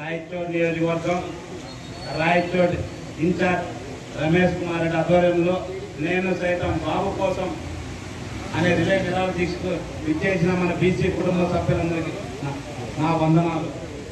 రాయచోటి నియోజకవర్గం రాయచోటి ఇన్ఛార్జ్ రమేష్ కుమార్ రెడ్డి ఆధ్వర్యంలో నేను సైతం బాబు కోసం అనే రిలే నిరాలు తీసుకు ఇచ్చేసిన మన బీసీ కుటుంబ సభ్యులందరికీ నా- నా వందనాలు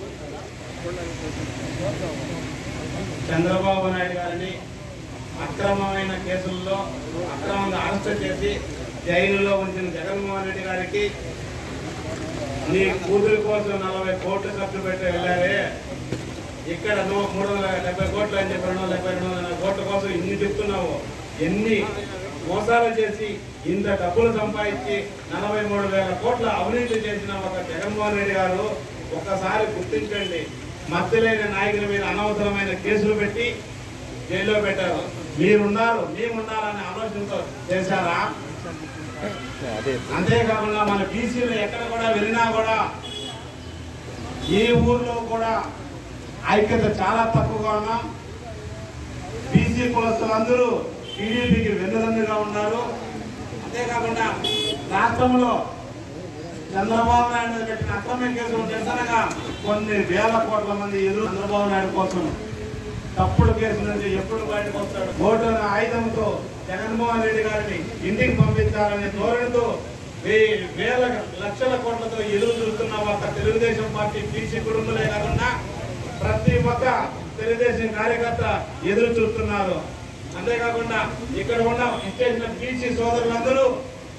చంద్రబాబు నాయుడు గారిని అక్రమమైన కేసుల్లో అక్రమంగా అరెస్ట్ చేసి జైలులో ఉంచిన జగన్మోహన్ రెడ్డి గారికి నీ కూతురి కోసం నలభై కోట్లు ఖర్చు పెట్టి వెళ్ళారే ఇక్కడ నువ్వు మూడు వందల డెబ్బై కోట్లు అని చెప్పి రెండు వందల డెబ్బై రెండు వందల కోట్ల కోసం ఇన్ని చెప్తున్నావు ఎన్ని మోసాలు చేసి ఇంత డబ్బులు సంపాదించి నలభై మూడు వేల కోట్ల అవినీతి చేసిన ఒక జగన్మోహన్ రెడ్డి గారు ఒక్కసారి గుర్తించండి మధ్యలేని నాయకుల మీద అనవసరమైన కేసులు పెట్టి జైల్లో పెట్టారు మీరున్నారు మేమున్నారనే ఆలోచనతో చేశారా అంతేకాకుండా మన బీసీలు ఎక్కడ కూడా వెళ్ళినా కూడా ఈ ఊర్లో కూడా ఐక్యత చాలా తక్కువగా ఉన్నాం బీసీ కులస్తులందరూ టీడీపీకి వెన్నుదన్నుగా ఉన్నారు అంతేకాకుండా రాష్ట్రంలో చంద్రబాబు నాయుడు మీద పెట్టిన అక్రమ కేసులు నిరసనగా కొన్ని వేల కోట్ల మంది ఎదురు చంద్రబాబు నాయుడు కోసం తప్పుడు కేసు నుంచి ఎప్పుడు బయటకు వస్తాడు ఓటున ఆయుధంతో జగన్మోహన్ రెడ్డి గారిని ఇంటికి పంపించాలనే ధోరణితో వే- వేల లక్షల కోట్లతో ఎదురు చూస్తున్న ఒక తెలుగుదేశం పార్టీ బీసీ కుటుంబలే కాకుండా ప్రతి ఒక్క తెలుగుదేశం కార్యకర్త ఎదురు చూస్తున్నారు అంతేకాకుండా ఇక్కడ ఉన్న ఇచ్చేసిన బీసీ సోదరులందరూ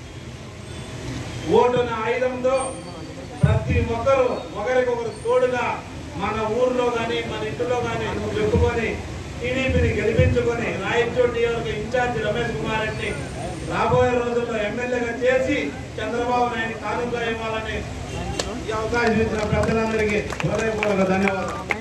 ఓటున ఆయుధంతో ప్రతి ఒక్కరు ఒకరికొకరు తోడుగా మన ఊర్లో కానీ మన ఇంటిలో కానీ చెప్పుకొని టీడీపీని గెలిపించుకొని రాయచోటి నియోజక ఇన్ఛార్జి రమేష్ కుమార్ రెడ్డి రాబోయే రోజుల్లో ఎమ్మెల్యేగా చేసి చంద్రబాబు నాయుడు కానుక ఇవ్వాలని ఈ అవకాశం ఇచ్చిన ప్రజలందరికీ హృదయపూర్వక ధన్యవాదాలు